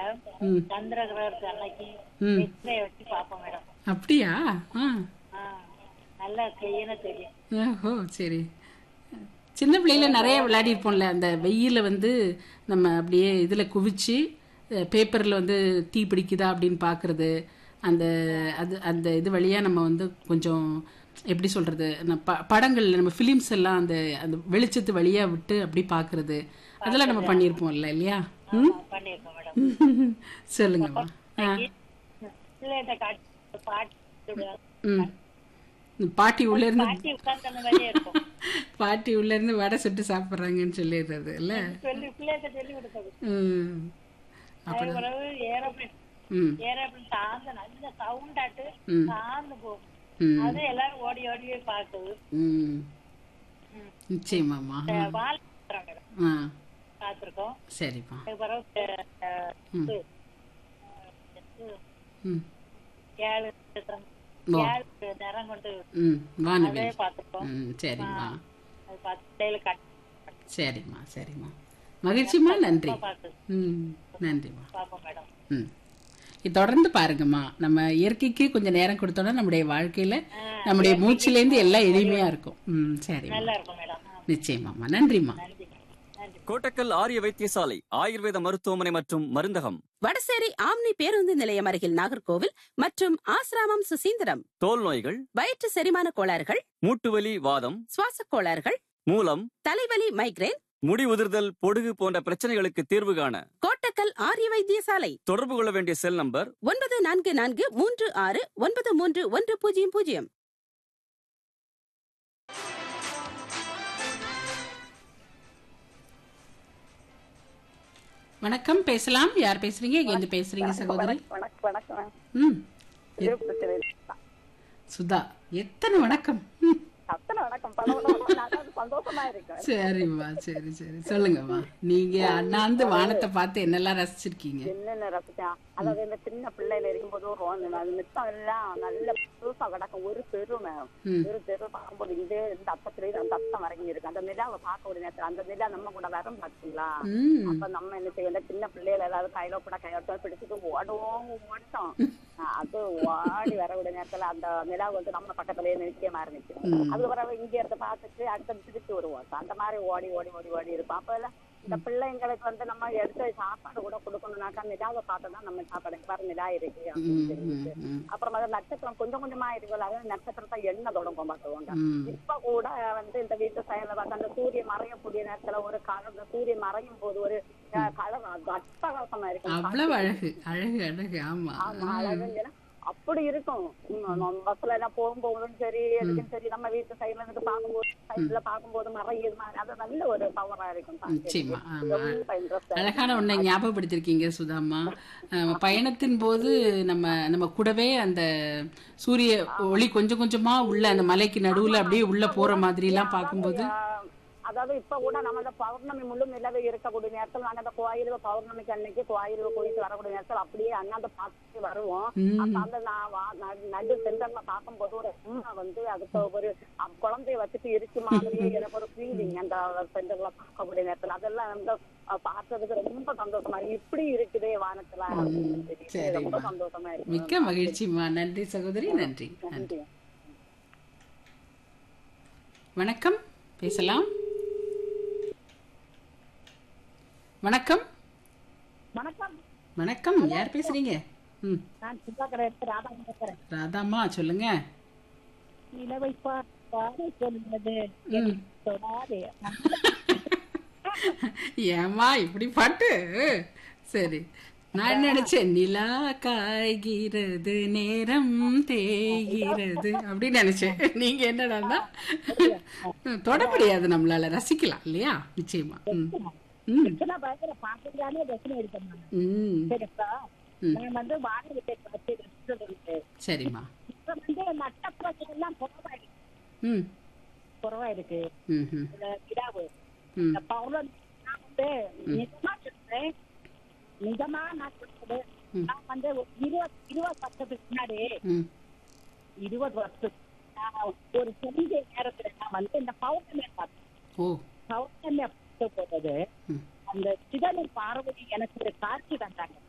ம் சந்திர கிரகத்து அன்னைக்கு ம் வெற்றிலையை வச்சு பார்ப்போம் மேடம் அப்படியா ஆ ஆ, நல்லா கிளீனா தெரியும் ஓஹோ சரி சின்ன பிள்ளையில நிறைய விளையாடி இருப்போம்ல அந்த வெயில வந்து நம்ம அப்படியே இதில் குவிச்சு பேப்பரில் வந்து தீ பிடிக்குதா அப்படின்னு பார்க்கறது அந்த அது அந்த இது வழியாக நம்ம வந்து கொஞ்சம் எப்படி சொல்கிறது ப படங்கள்ல நம்ம ஃபிலிம்ஸ் எல்லாம் அந்த அந்த வெளிச்சத்து வழியாக விட்டு அப்படி பார்க்கறது அதெல்லாம் நம்ம பண்ணியிருப்போம்ல இல்லையா ம் பண்ணிருக்கோம் மேடம் சொல்லுங்கம்மா ஆ பிள்ளைகிட்ட காட்டு பாட்டு விடுவாங்க. ம் பாட்டி உள்ள இருந்து பாட்டி உட்கார்ந்து அந்த மாதிரியே இருக்கும் பாட்டி உள்ள இருந்து வடை சுட்டு சாப்பிட்றாங்கன்னு சொல்லிடுறது இல்ல சொல்லி பிள்ளைகிட்ட சொல்லி கொடுத்தது ம் அது பிறகு ஏரோப்ளேன் ம் ஏரோப்ளேன் தாழ்ந்து நல்ல சவுண்ட் ஆட்டு ம். தாழ்ந்து போகும் ம் அது எல்லாரும் ஓடி ஓடி போய் பார்க்குது ம் நிச்சயமாம்மா ஆ. வால் மேடம் ஆ பார்த்துருக்கோம் சரிம்மா அதுக்கு பிறகு அஹ், ம் இது, ம் ஏழு நட்சத்திரம், ஓ. ஏழு நிறம் கொண்டு ம் அதே வானவில் பார்த்துருக்கோம் ம் சரிம்மா அது பார்த்து பிள்ளைகளை கட் சரிம்மா சரிம்மா மகிழ்ச்சிம்மா நன்றி பார்த்து ம் நன்றிம்மா பார்ப்போம் மேடம் ம் இது தொடர்ந்து பாருங்கம்மா நம்ம இயற்கைக்கு கொஞ்சம் நேரம் கொடுத்தோம்னா நம்முடைய வாழ்க்கையில நம்முடைய மூச்சிலேருந்து எல்லாம் எளிமையா இருக்கும் ம் சரிம்மா நல்லா இருக்கும் மேடம் ஆ, நிச்சயமாம்மா நன்றிம்மா நன்றி மேடம் நன்றி கோட்டக்கல் ஆரிய வைத்தியசாலை ஆயுர்வேத மருத்துவமனை மற்றும் மருந்தகம் வடசேரி ஆம்னி பேருந்து நிலையம் அருகில் நாகர்கோவில் மற்றும் ஆசிராமம் சுசீந்திரம் தோல் நோய்கள் வயிற்று செரிமான கோளாறுகள் மூட்டுவலி வாதம் சுவாச கோளாறுகள் மூலம் தலைவலி மைக்ரேன் முடி உதிர்தல் பொடுகு போன்ற பிரச்சனைகளுக்கு தீர்வு காண கோட்டக்கல் ஆரிய வைத்தியசாலை தொடர்பு கொள்ள வேண்டிய செல் நம்பர் ஒன்பது நான்கு நான்கு மூன்று ஆறு ஒன்பது மூன்று ஒன்று பூஜ்ஜியம் பூஜ்ஜியம் வணக்கம் பேசலாம் யார் பேசுறீங்க எங்க பேசுறீங்க சகோதரி வணக்கம் வணக்கம் ம் திருப்பதி சுதா எத்தனை வணக்கம் ம் அத்தனை வணக்கம் பல பல நான் சந்தோஷமா இருக்கேன் சரிம்மா சரி சரி சொல்லுங்கம்மா நீங்க அண்ணாந்து வானத்தை பார்த்து என்னெல்லாம் ரசிச்சிருக்கீங்க என்னென்ன ரசிச்சேன் அதாவது இந்த சின்ன பிள்ளையில இருக்கும்போது ஒரு ரோந்து அது மித்தம் எல்லாம் நல்ல புதுசா கிடக்கும் ஒரு தெரு மேம் ம். ஒரு தெரு பார்க்கும்போது இதே இந்த அத்தத்துல அந்த அத்தம் வரைக்கும் இருக்கு அந்த நிலாவை பார்க்க ஒரு நேரத்துல அந்த நிலா நம்ம கூட வரும் பாத்தீங்களா ம் அப்ப நம்ம என்ன செய்யணும் சின்ன பிள்ளைகள் ஏதாவது கையில கூட கையோட பிடிச்சிட்டு ஓடுவோம் ஓட்டோம் அது ஓடி வர விட நேரத்துல அந்த நிலா வந்து நம்ம பக்கத்துலயே நிச்சயமா இருந்துச்சு ம். அது பிறகு இங்க இருந்து பார்த்துட்டு அடுத்த திருப்பி வருவோம் அந்த மாதிரி ஓடி ஓடி ஓடி ஓடி இருப்போம் அப்ப எல்லாம் இந்த பிள்ளைங்களுக்கு வந்து நம்ம எடுத்து சாப்பாடு கூட கொடுக்கணும்னாக்கா நிலாவை பார்த்து தான் நம்ம சாப்பாடு பாரு நிலா இருக்கு அப்படின்னு ம், சொல்லிட்டு ம், ம், அப்புறம் அது நட்சத்திரம் கொஞ்சம் கொஞ்சமா இருக்குல்ல அதாவது நட்சத்திரத்தை எண்ண தொடங்கும் பார்த்துவோங்க ம். இப்ப கூட வந்து இந்த வீட்டு சைடுல பார்த்து அந்த சூரியன் மறையக்கூடிய நேரத்துல ஒரு கலர் இந்த சூரியன் மறையும் போது ஒரு கலர் அட்டகாசமா இருக்கும் அவ்வளவு அழகு அழகு அழகு ஆமா ஆமா அழகுங்கன்னா அப்படி இருக்கும் உம், நம்ம பஸ்ல எல்லாம் போகும்போதும் சரி எதுக்கும் சரி நம்ம வீட்டு சைடுல இருந்து பார்க்கும்போது சைடுல பார்க்கும்போது மறையுது மாதிரி அது நல்ல ஒரு பவரா இருக்கும் நிச்சயமா பார்க்கிறதுக்கு. ஆமா ரொம்ப இன்ட்ரெஸ்ட் அழகான ஒன்றை ஞாபகப்படுத்திருக்கீங்க சுதாம்மா அஹ், பயணத்தின் போது நம்ம நம்ம கூடவே அந்த சூரிய ஒளி கொஞ்சம் கொஞ்சமா உள்ள அந்த மலைக்கு நடுவுல அப்படியே உள்ள போற மாதிரி எல்லாம் பார்க்கும்போது அதாவது இப்ப கூட நம்ம அந்த பௌர்ணமி முழு நிலவு இருக்கக்கூடிய நேரத்துல நாங்க அந்த கோயிலுக்கு பௌர்ணமிக்கு அன்னைக்கு கோயிலுக்கு போயிட்டு வரக்கூடிய நேரத்துல அப்படியே அண்ணாந்த பார்த்துட்டு வருவோம் ம். அப்ப அந்த நான் வா- நடு- நடு சென்டர்ல பார்க்கும்போது ஒரு அம்மா வந்து அதுக்கு ஒரு அ- குழந்தைய வச்சுட்டு இருக்கு மாதிரி எனக்கு ஒரு ஃபீலிங் அந்த சென்டர்ல பார்க்கக்கூடிய நேரத்துல அதெல்லாம் வந்து அஹ், பார்த்ததுக்கு ரொம்ப சந்தோஷமா இருக்கு. இப்படி இருக்குதே வானத்துல அப்படின்னு சொல்லிட்டு ரொம்ப சரிம்மா. சந்தோஷமா இருக்கு மிக்க மகிழ்ச்சிம்மா நன்றி சகோதரி நன்றி நன்றி நன்றி வணக்கம் பேசலாம் வணக்கம் வணக்கம் வணக்கம் யார் பேசுறீங்க ம் நான் சிவாக்கரை ராதா பேசுறேன் ராதாம்மா சொல்லுங்க நிலவை பார்த்து சொல்வது ம் தொடாதே ஏமா இப்படி பாட்டு சரி நான் நினைச்சேன் நிலா காய்கிறது நேரம் தேய்கிறது அப்படின்னு நினைச்சேன் நீங்க என்னடான்னா தொட முடியாது நம்மளால ரசிக்கலாம் இல்லையா நிச்சயமா ம் ம் இதெல்லாம் பயங்கர பாட்டுக்கானே ரசனை எடுத்தேன் நான். ம் சரிப்பா ம். நான் வந்து வாடகை பார்த்து ரசிச்சது சரிம்மா இப்ப வந்து நட்டப்பிரச்சனை எல்லாம் குறவா இருக்கு ம் குறவா இருக்கு ம் ம் இந்த விடாவு ம் இந்த பௌர்ணமி நான் வந்து நிஜமா சொல்றேன் நிஜமா நான் சொல்றது ம். நான் வந்து ஒரு இருபது இருபது வருஷத்துக்கு முன்னாடி ம் இருபது வருஷத்துக்கு நான் ஒரு தெரிஞ்ச நேரத்துல நான் வந்து இந்த பௌர்ணமியை பார்த்தேன் ஓ பௌர்ணமியை பார்த்த போது ம் அந்த சிதனூர் பார்வதி எனக்கு ஒரு காட்சி தந்தாங்க